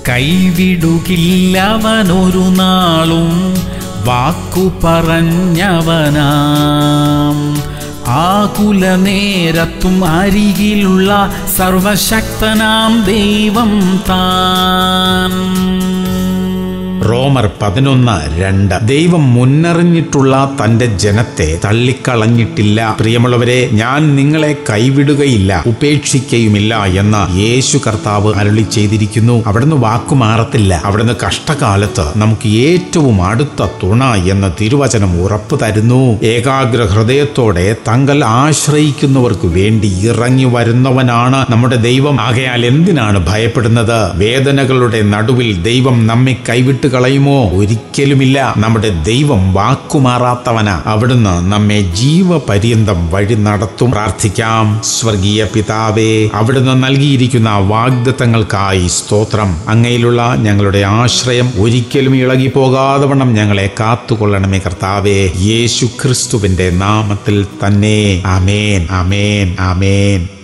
കൈവിടുകില്ലവനൊരു നാളും വാക്കു പറഞ്ഞവനാം ആകുല നേരത്തും അരികിലുള്ള സർവശക്തനാം ദൈവം താൻ റോമർ പതിനൊന്ന് രണ്ട് ദൈവം മുന്നറിഞ്ഞിട്ടുള്ള തന്റെ ജനത്തെ തള്ളിക്കളഞ്ഞിട്ടില്ല പ്രിയമുള്ളവരെ ഞാൻ നിങ്ങളെ കൈവിടുകയില്ല ഉപേക്ഷിക്കയുമില്ല എന്ന് യേശു കർത്താവ് അരുളി ചെയ്തിരിക്കുന്നു അവിടുന്ന് വാക്കു മാറത്തില്ല അവിടുന്ന് കഷ്ടകാലത്ത് നമുക്ക് ഏറ്റവും അടുത്ത തുണ എന്ന് തിരുവചനം ഉറപ്പു തരുന്നു ഏകാഗ്ര ഹൃദയത്തോടെ തങ്ങൾ ആശ്രയിക്കുന്നവർക്ക് വേണ്ടി ഇറങ്ങി വരുന്നവനാണ് നമ്മുടെ ദൈവം ആകയാൽ എന്തിനാണ് ഭയപ്പെടുന്നത് വേദനകളുടെ നടുവിൽ ദൈവം നമ്മെ കൈവിട്ട് കളയുമോ ഒരിക്കലുമില്ല നമ്മുടെ ദൈവം വാക്കുമാറാത്തവന അവിടുന്ന് നമ്മെ ജീവപര്യന്തം വഴി നടത്തും പ്രാർത്ഥിക്കാം സ്വർഗീയ പിതാവേ അവിടുന്ന് നൽകിയിരിക്കുന്ന വാഗ്ദത്തങ്ങൾക്കായി സ്തോത്രം അങ്ങയിലുള്ള ഞങ്ങളുടെ ആശ്രയം ഒരിക്കലും ഇളകി പോകാതെ വണ്ണം ഞങ്ങളെ കാത്തുകൊള്ളണമേ കർത്താവേ യേശു ക്രിസ്തുവിന്റെ നാമത്തിൽ തന്നെ അമേൻ അമേൻ അമേൻ